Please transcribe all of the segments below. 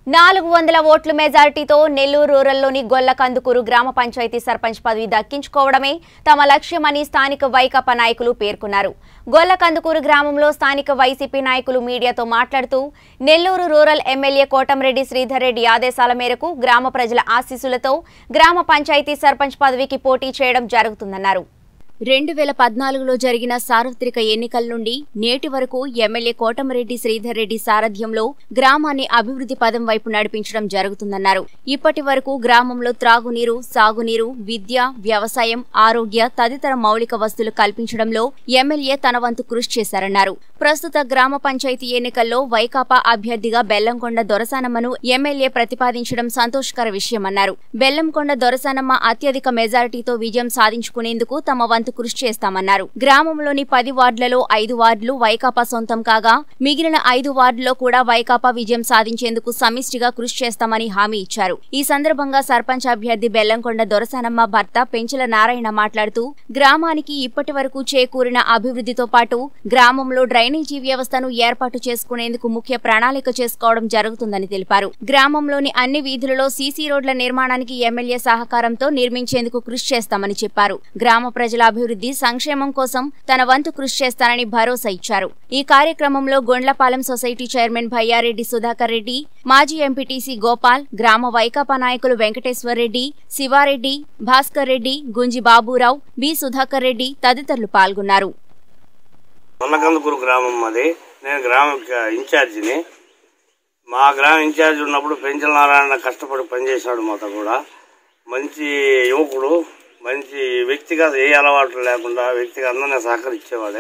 నాలుగు వందల ఓట్ల మెజారిటీతో నెల్లూరు రూరల్లోని గొల్లకందుకూరు గ్రామ పంచాయతీ సర్పంచ్ పదవి దక్కించుకోవడమే తమ లక్ష్యమని స్థానిక వైకాపా నాయకులు పేర్కొన్నారు గొల్లకందుకూరు గ్రామంలో స్థానిక వైసీపీ నాయకులు మీడియాతో మాట్లాడుతూ నెల్లూరు రూరల్ ఎమ్మెల్యే కోటంరెడ్డి శ్రీధర్ రెడ్డి ఆదేశాల మేరకు గ్రామ ప్రజల ఆశీస్సులతో గ్రామ పంచాయతీ సర్పంచ్ పదవికి పోటీ చేయడం జరుగుతుందన్నారు రెండు వేల పద్నాలుగులో జరిగిన సార్వత్రిక ఎన్నికల నుండి నేటి వరకు ఎమ్మెల్యే కోటమిరెడ్డి శ్రీధర్ రెడ్డి సారథ్యంలో గ్రామాన్ని అభివృద్ధి పదం వైపు నడిపించడం జరుగుతుందన్నారు ఇప్పటి వరకు గ్రామంలో త్రాగునీరు సాగునీరు విద్య వ్యవసాయం ఆరోగ్య తదితర మౌలిక వస్తువులు కల్పించడంలో ఎమ్మెల్యే తన వంతు కృషి చేశారన్నారు ప్రస్తుత గ్రామ పంచాయతీ ఎన్నికల్లో వైకాపా అభ్యర్థిగా బెల్లంకొండ దొరసానమ్మను ఎమ్మెల్యే ప్రతిపాదించడం సంతోషకర విషయమన్నారు బెల్లంకొండ దొరసానమ్మ అత్యధిక మెజారిటీతో విజయం సాధించుకునేందుకు తమ వంతు కృషి చేస్తామన్నారు గ్రామంలోని పది వార్డులలో ఐదు వార్డులు వైకాపా సొంతం కాగా మిగిలిన ఐదు వార్డుల్లో కూడా వైకాపా విజయం సాధించేందుకు సమిష్టిగా కృషి చేస్తామని హామీ ఇచ్చారు ఈ సందర్భంగా సర్పంచ్ అభ్యర్థి బెల్లంకొండ దొరసానమ్మ భర్త పెంచల నారాయణ మాట్లాడుతూ గ్రామానికి ఇప్పటి వరకు చేకూరిన అభివృద్ధితో పాటు గ్రామంలో డ్రైనేజీ వ్యవస్థను ఏర్పాటు చేసుకునేందుకు ముఖ్య ప్రణాళిక చేసుకోవడం జరుగుతుందని తెలిపారు గ్రామంలోని అన్ని వీధులలో సీసీ రోడ్ల నిర్మాణానికి ఎమ్మెల్యే సహకారంతో నిర్మించేందుకు కృషి చేస్తామని చెప్పారు గ్రామ ప్రజల అభివృద్ధి సంక్షేమం కోసం తన వంతు కృషి చేస్తానని భరోసా ఇచ్చారు ఈ కార్యక్రమంలో గొండ్లపాలెం సొసైటీ చైర్మన్ భయ్యారెడ్డి సుధాకర్ రెడ్డి మాజీ ఎంపీటీసీ గోపాల్ గ్రామ వైకాపా నాయకులు వెంకటేశ్వర్ రెడ్డి శివారెడ్డి భాస్కర్ రెడ్డి గుంజి బాబురావు బి సుధాకర్ రెడ్డి తదితరులు పాల్గొన్నారు నల్లకందుకూరు గ్రామం మాది నేను గ్రామ ఇన్ఛార్జిని మా గ్రామ ఇన్ఛార్జి ఉన్నప్పుడు పెంచల నారాయణ కష్టపడి పనిచేశాడు మాతో కూడా మంచి యువకుడు మంచి వ్యక్తిగా ఏ అలవాట్లు లేకుండా వ్యక్తిగా అందరినీ సహకరించేవాడే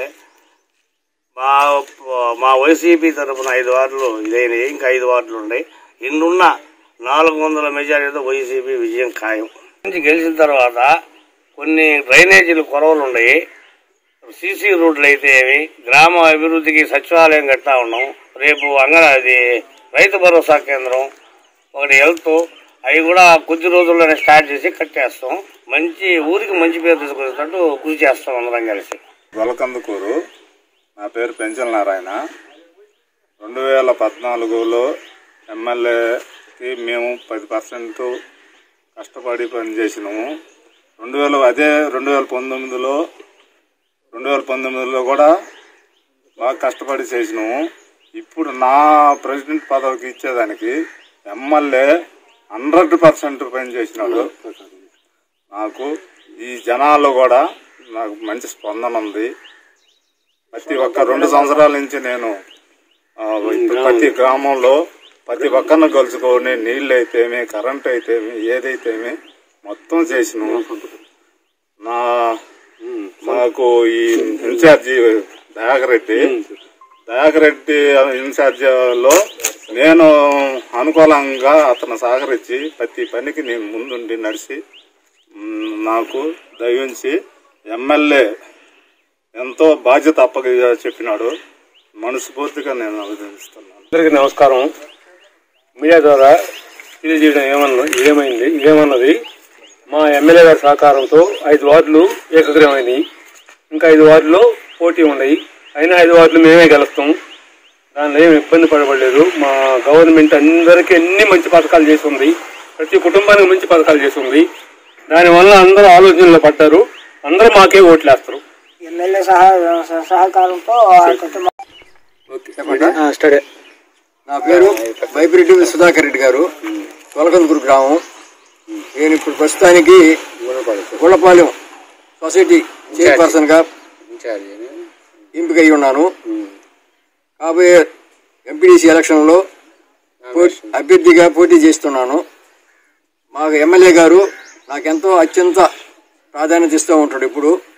మా మా వైసీపీ తరఫున ఐదు వార్డులు ఇదైనాయి ఇంకా ఐదు వార్డులు ఉన్నాయి ఇన్నున్న నాలుగు వందల మెజారిటీతో వైసీపీ విజయం ఖాయం నుంచి గెలిచిన తర్వాత కొన్ని డ్రైనేజీలు కొరవలు ఉన్నాయి సీసీ రోడ్లు అయితే ఏవి గ్రామ అభివృద్ధికి సచివాలయం కట్టా ఉన్నాం రేపు అంగన అది రైతు భరోసా కేంద్రం ఒకటి హెల్త్ అవి కూడా కొద్ది రోజుల్లోనే స్టార్ట్ చేసి కట్టేస్తాం మంచి ఊరికి మంచి పేరు తీసుకొచ్చేటట్టు కృషి చేస్తాం అందరం కలిసి గొలకందుకూరు నా పేరు పెంచల నారాయణ రెండు వేల పద్నాలుగులో ఎమ్మెల్యేకి మేము పది పర్సెంట్ కష్టపడి పనిచేసినాము రెండు వేల అదే రెండు వేల పంతొమ్మిదిలో రెండు వేల పంతొమ్మిదిలో కూడా బాగా కష్టపడి చేసినాము ఇప్పుడు నా ప్రెసిడెంట్ పదవికి ఇచ్చేదానికి ఎమ్మెల్యే హండ్రెడ్ పర్సెంట్ పని చేసినాడు నాకు ఈ జనాల్లో కూడా నాకు మంచి స్పందన ఉంది ప్రతి ఒక్క రెండు సంవత్సరాల నుంచి నేను ఆ, ప్రతి గ్రామంలో ప్రతి ఒక్కరిని కలుసుకొని నీళ్ళు అయితేమి కరెంట్ అయితేమి ఏదైతేమి మొత్తం చేసినాము నా మాకు ఈ ఇన్ఛార్జి దయాకరెడ్డి దయాకరెడ్డి ఇన్ఛార్జిలో నేను అనుకూలంగా అతను సహకరించి ప్రతి పనికి నేను ముందుండి నడిచి మ్, నాకు దయించి ఎమ్మెల్యే ఎంతో బాధ్యత అప్పగ చెప్పినాడు మనస్ఫూర్తిగా నేను అభినందిస్తున్నాను అందరికీ నమస్కారం మీడియా ద్వారా తెలియజేయడం ఏమన్నా ఏమైంది ఏమన్నది మా ఎమ్మెల్యే గారి సహకారంతో ఐదు వార్డులు ఏకగ్రమైనవి ఇంకా ఐదు వార్డులో పోటీ ఉన్నాయి అయినా ఐదు వార్డులు మేమే గెలుస్తాం దానిలో ఏమి ఇబ్బంది పడబడలేదు మా గవర్నమెంట్ అందరికీ అన్ని మంచి పథకాలు చేస్తుంది ప్రతి కుటుంబానికి మంచి పథకాలు చేస్తుంది దానివల్ల అందరూ ఆలోచనలో పడ్డారు అందరూ మాకే ఓట్లేస్తారు ఎమ్మెల్యే సహా సహకారంతో ఆ కుటుంబం స్టడీ నా పేరు బైపిరెడ్డి సుధాకర్ రెడ్డి గారు తొలకందుకూరు గ్రామం నేను ఇప్పుడు ప్రస్తుతానికి గుళ్ళపాలెం సొసైటీ చైర్పర్సన్ గా ఎంపిక అయి ఉన్నాను కాబోయే ఎంపీడీసీ ఎలక్షన్ లో పో- అభ్యర్థిగా పోటీ చేస్తున్నాను మాకు ఎమ్మెల్యే గారు నాకెంతో అత్యంత ప్రాధాన్యత ఇస్తూ ఉంటాడు ఇప్పుడు